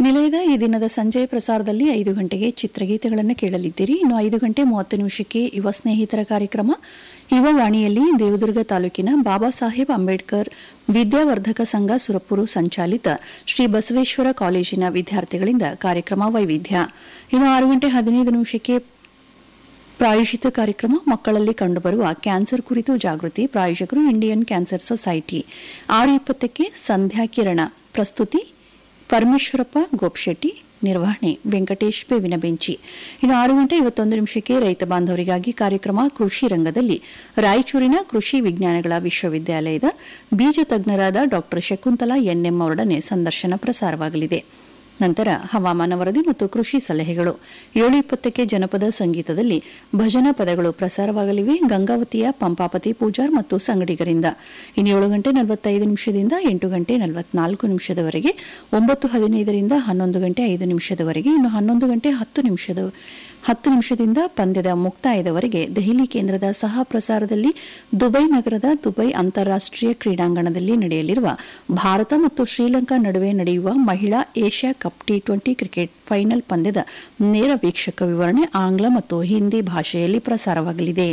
ನಿಲಯದ ಈ ದಿನದ ಸಂಜೆ ಪ್ರಸಾರದಲ್ಲಿ ಐದು ಗಂಟೆಗೆ ಚಿತ್ರಗೀತೆಗಳನ್ನು ಕೇಳಲಿದ್ದೀರಿ ಇನ್ನು ಐದು ಗಂಟೆ ಮೂವತ್ತು ನಿಮಿಷಕ್ಕೆ ಯುವ ಸ್ನೇಹಿತರ ಕಾರ್ಯಕ್ರಮ ಯುವ ವಾಣಿಯಲ್ಲಿ ದೇವದುರ್ಗ ತಾಲೂಕಿನ ಬಾಬಾ ಸಾಹೇಬ್ ಅಂಬೇಡ್ಕರ್ ವಿದ್ಯಾವರ್ಧಕ ಸಂಘ ಸುರಪುರು ಸಂಚಾಲಿತ ಶ್ರೀ ಬಸವೇಶ್ವರ ಕಾಲೇಜಿನ ವಿದ್ಯಾರ್ಥಿಗಳಿಂದ ಕಾರ್ಯಕ್ರಮ ವೈವಿಧ್ಯ ಇನ್ನು ಆರು ಗಂಟೆ ಹದಿನೈದು ನಿಮಿಷಕ್ಕೆ ಪ್ರಾಯೋಜಿತ ಕಾರ್ಯಕ್ರಮ ಮಕ್ಕಳಲ್ಲಿ ಕಂಡುಬರುವ ಕ್ಯಾನ್ಸರ್ ಕುರಿತು ಜಾಗೃತಿ ಪ್ರಾಯೋಜಕರು ಇಂಡಿಯನ್ ಕ್ಯಾನ್ಸರ್ ಸೊಸೈಟಿ ಆರು ಇಪ್ಪತ್ತಕ್ಕೆ ಸಂಧ್ಯಾ ಕಿರಣ ಪ್ರಸ್ತುತಿ ಪರಮೇಶ್ವರಪ್ಪ ಗೋಪ್ಶೆಟ್ಟಿ ನಿರ್ವಹಣೆ ವೆಂಕಟೇಶ್ ಬೇವಿನ ಬೆಂಚಿ ಇನ್ನು ಆರು ಗಂಟೆ ಇವತ್ತೊಂದು ನಿಮಿಷಕ್ಕೆ ರೈತ ಬಾಂಧವರಿಗಾಗಿ ಕಾರ್ಯಕ್ರಮ ಕೃಷಿ ರಂಗದಲ್ಲಿ ರಾಯಚೂರಿನ ಕೃಷಿ ವಿಜ್ಞಾನಗಳ ವಿಶ್ವವಿದ್ಯಾಲಯದ ಬೀಜ ತಜ್ಞರಾದ ಡಾ ಶಕುಂತಲಾ ಎನ್ಎಂ ಅವರೊಡನೆ ಸಂದರ್ಶನ ಪ್ರಸಾರವಾಗಲಿದೆ ನಂತರ ಹವಾಮಾನ ವರದಿ ಮತ್ತು ಕೃಷಿ ಸಲಹೆಗಳು ಏಳು ಇಪ್ಪತ್ತಕ್ಕೆ ಜನಪದ ಸಂಗೀತದಲ್ಲಿ ಭಜನಾ ಪದಗಳು ಪ್ರಸಾರವಾಗಲಿವೆ ಗಂಗಾವತಿಯ ಪಂಪಾಪತಿ ಪೂಜಾರ್ ಮತ್ತು ಸಂಗಡಿಗರಿಂದ ಇನ್ನು ಏಳು ಗಂಟೆ ನಲವತ್ತೈದು ನಿಮಿಷದಿಂದ ಎಂಟು ಗಂಟೆ ನಲವತ್ನಾಲ್ಕು ನಿಮಿಷದವರೆಗೆ ಒಂಬತ್ತು ಹದಿನೈದರಿಂದ ಹನ್ನೊಂದು ಗಂಟೆ ಐದು ನಿಮಿಷದವರೆಗೆ ಇನ್ನು ಹನ್ನೊಂದು ಗಂಟೆ ಹತ್ತು ನಿಮಿಷದ ಹತ್ತು ನಿಮಿಷದಿಂದ ಪಂದ್ಯದ ಮುಕ್ತಾಯದವರೆಗೆ ದೆಹಲಿ ಕೇಂದ್ರದ ಸಹ ಪ್ರಸಾರದಲ್ಲಿ ದುಬೈ ನಗರದ ದುಬೈ ಅಂತಾರಾಷ್ಟೀಯ ಕ್ರೀಡಾಂಗಣದಲ್ಲಿ ನಡೆಯಲಿರುವ ಭಾರತ ಮತ್ತು ಶ್ರೀಲಂಕಾ ನಡುವೆ ನಡೆಯುವ ಮಹಿಳಾ Asia cup T twenty cricket final ಪಂದ್ಯದ ನೇರ ವೀಕ್ಷಕ ವಿವರಣೆ ಆಂಗ್ಲ ಮತ್ತು ಹಿಂದಿ ಭಾಷೆಯಲ್ಲಿ ಪ್ರಸಾರವಾಗಲಿದೆ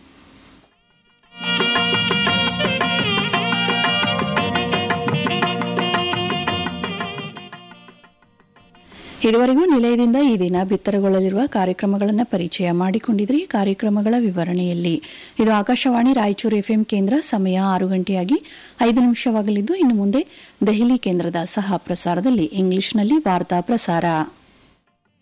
ಇದುವರೆಗೂ ನಿಲಯದಿಂದ ಈ ದಿನ ಬಿತ್ತರಗೊಳ್ಳಲಿರುವ ಕಾರ್ಯಕ್ರಮಗಳನ್ನು ಪರಿಚಯ ಮಾಡಿಕೊಂಡಿದ್ರಿ ಕಾರ್ಯಕ್ರಮಗಳ ವಿವರಣೆಯಲ್ಲಿ ಇದು ಆಕಾಶವಾಣಿ ರಾಯಚೂರು ಎಫ್ಎಂ ಕೇಂದ್ರ ಸಮಯ ಆರು ಗಂಟೆಯಾಗಿ ಐದು ನಿಮಿಷವಾಗಲಿದ್ದು ಇನ್ನು ಮುಂದೆ ದೆಹಲಿ ಕೇಂದ್ರದ ಸಹ ಪ್ರಸಾರದಲ್ಲಿ ಇಂಗ್ಲಿಷ್ನಲ್ಲಿ ವಾರ್ತಾ ಪ್ರಸಾರ